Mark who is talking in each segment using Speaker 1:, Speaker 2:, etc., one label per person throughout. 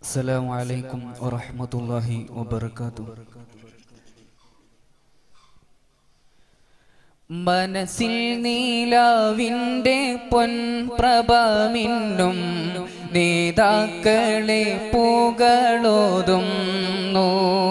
Speaker 1: السلام عليكم ورحمة الله وبركاته മനസ്സിൽ നീലാവിൻ്റെ പൊൻപ്രഭമിന്നും നേതാക്കളെ പുകളോതുന്നു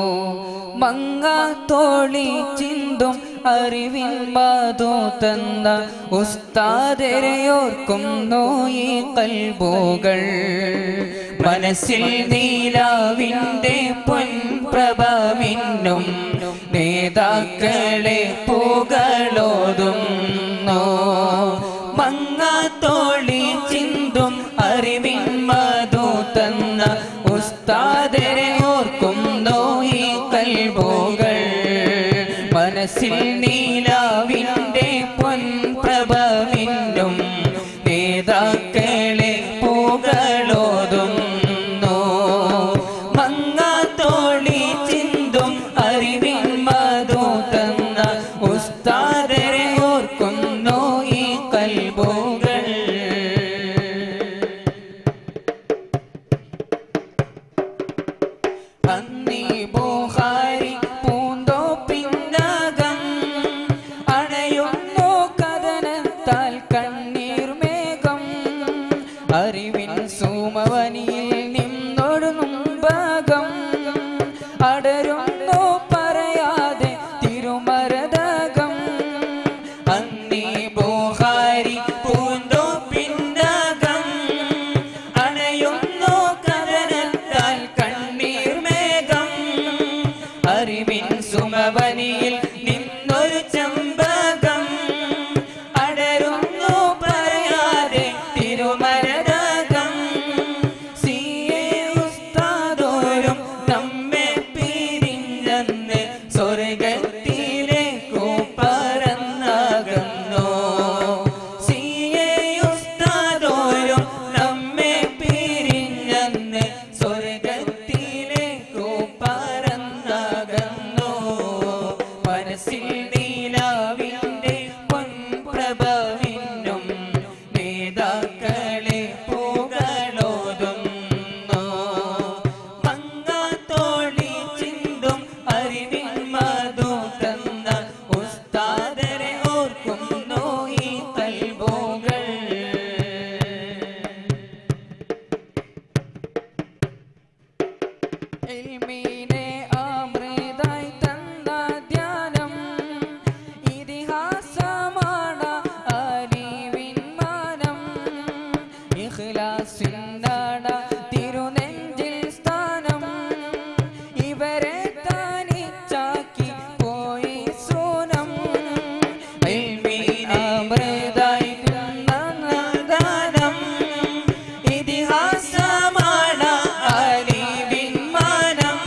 Speaker 1: മങ്ങാത്തോളി ചിന്തും അറിവിൻ മധു തന്ന ഉസ്താദരെയോർക്കുന്നു ഈ കൽബുകൾ മനസ്സിൽ നീലാവിൻ്റെ പൊൻപ്രഭമിന്നും നേതാക്കളെ പുകളോതുന്നു മങ്ങാത്തോളി ചിന്തും അറിവിൻ മധു തന്ന ഉസ്താദരെ ഓർക്കുന്നു ഈ കൽബുകൾ മനസ്സിൽ നീലാവിൻ്റെ പൊൻപ്രഭമിന്നും നേതാക്കളെ പുകളോതുന്നു മങ്ങാത്തോളി ചിന്തും അറിവിൻ മധു തന്ന ഉസ്താദരെ ഓർക്കുന്നു ഈ കൽബുകൾ അന്നീ ബോഹാരി പൂന്തോപ്പിന്നകം അണയുന്നു കഥനത്താൽ കണ്ണീർ മേഘം അറിവിൻ സൂമവനിയിൽ നിന്നൊരു മുമ്പകം അടരുന്നു പറയാതെ തിരുമരതകം അന്നീ ബോഹാരി പൂന്തോപ്പിന്നകം അണയുന്നു കഥനത്താൽ കണ്ണീർ മേഘം അറിവിൻ സുമവനിയിൽ നിന്നൊരു ചമ്പകം അടരുന്നു പറയാതെ തിരുമരതകം സിയെ ഉസ്താദോരും നമ്മെ പിരിഞ്ഞെന്ന് സ്വർഗത്തിലേക്കു പറന്നകന്നു സിയെ ഉസ്താദോരും നമ്മെ പിരിഞ്ഞെന്ന് സ്വർഗത്തിലേക്കു പറന്നകന്നു മനസ്സിൽ നീലാവിൻ്റെ പൊൻപ്രഭവിന്നും നേതാക്കളെ പുകളോതുന്നു മങ്ങാത്തോളി ചിന്തും അറിവിൻ മധു തന്ന ഉസ്താദരെ ഓർക്കുന്നു ഈ കൽബുകൾ ഇൽമീനെ അമൃതായി തന്ന ധ്യാനം ഇതിഹാസമാണ് അറിവിൻ മാനം ഇഖ്ലാസിനാണ് തിരുനെഞ്ചിൽ സ്ഥാനം ഇവരെ താനിച്ചാക്കി പോയി സൂനം ഇൽമീനെ അമൃതായി തന്ന ദാനം ഇതിഹാസമാണ് അറിവിൻ മാനം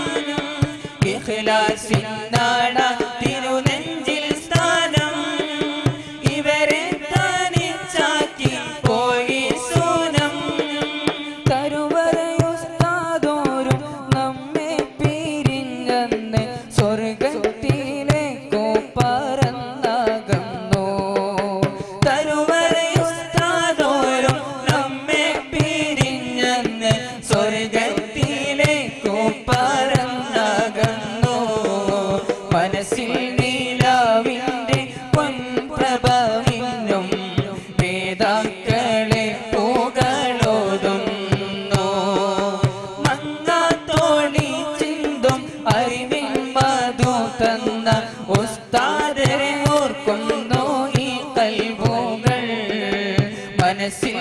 Speaker 1: ഇഖ്ലാസിനാണ് തിരുനെഞ്ചിൽ സ്ഥാനം ഇവരെ താനിച്ചാക്കി പോയി സൂനം കരുവരയുസ്താദോരും നമ്മെ പിരിഞ്ഞെന്ന് സ്വർഗത്തിലേക്കോ പറന്നകന്നു കരുവരയുസ്താദോരും നമ്മെ പിരിഞ്ഞെന്ന് സ്വർഗത്തിലേക്കോ പറന്നകന്നു മനസ്സിൽ നീലാവിൻ്റെ പൊൻപ്രഭവിന്നും നേതാക്കളെ പുകളോതുന്നു മങ്ങാത്തോളി ചിന്തും അറിവിൻ മധു തന്ന ഉസ്താദരെ ഓർക്കുന്നു ഈ കൽവുകൾ മനസ്സിൽ